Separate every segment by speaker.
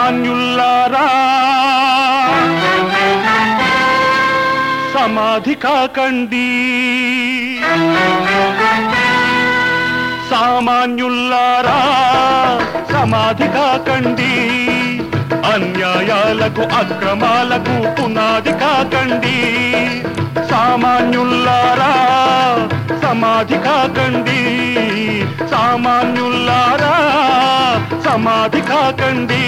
Speaker 1: సామాన్యుల్లారా సమాధి కాకండి సామాన్యుల్లారా సమాధి కాకండి అన్యాయాలకు అక్రమాలకు పునాది కాకండి సామాన్యుల్లారా సమాధి కాకండి సామాన్యుల్లారా సమాధి కాకండి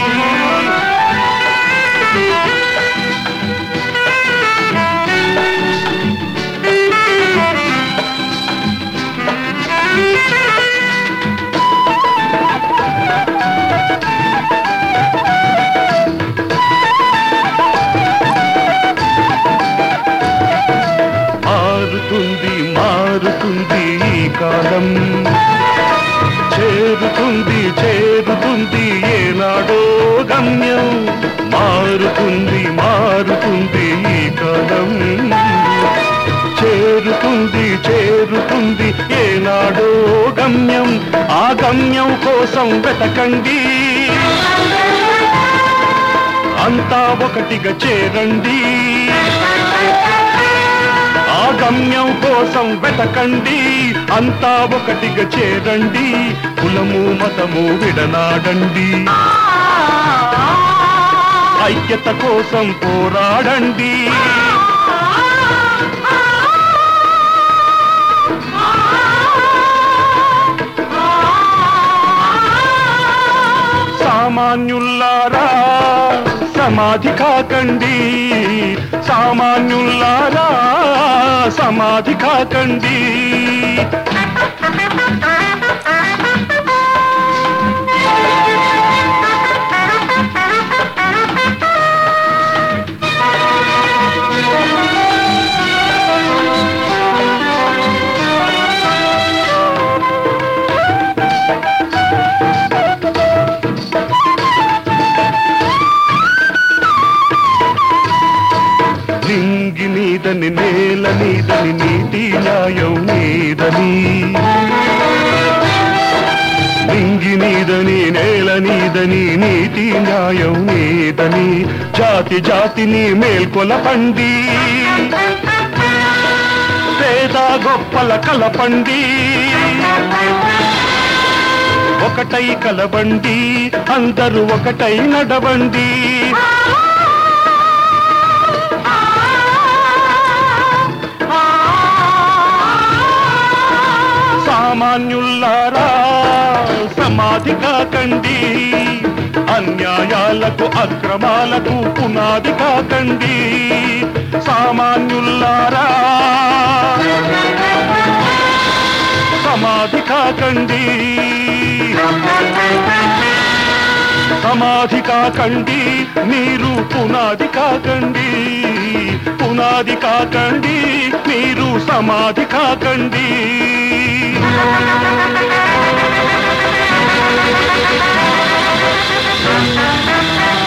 Speaker 1: మారుతుంది మారుతుంది ఈ కాలం చేరుతుంది చేరుతుంది ఏనాడో గమ్యం మారుతుంది మారుతుంది ఈ కాలం చేరుతుంది చేరుతుంది ఏనాడో గమ్యం ఆ గమ్యం కోసం వెతకండి అంతా ఒకటిగా చేరండి ఆ గమ్యం కోసం వెతకండి అంతా ఒకటిగా చేరండి కులము మతము విడనాడండి ఐక్యత కోసం పోరాడండి సామాన్యుల్లారా సమాధి కాకండి సామాన్యుల్లారా సమాధి కాకండి నింగి నీదని నేల నీదని నీతి న్యాయం నీదని నింగి నీదని నేల నీదని నీతి న్యాయం నీదని జాతి జాతిని మేల్కొలపండి పేద గొప్పల కలపండి ఒకటై కలబండి అందరూ ఒకటై నడవండి సామాన్యుల్లారా సమాధి కాకండి అన్యాయాలకు అక్రమాలకు పునాది కాకండి సామాన్యుల్లారా సమాధి కాకండి సమాధి కాకండి మీరు పునాది కాకండి పునాది కాకండి మీరు సమాధి కాకండి
Speaker 2: Thank you.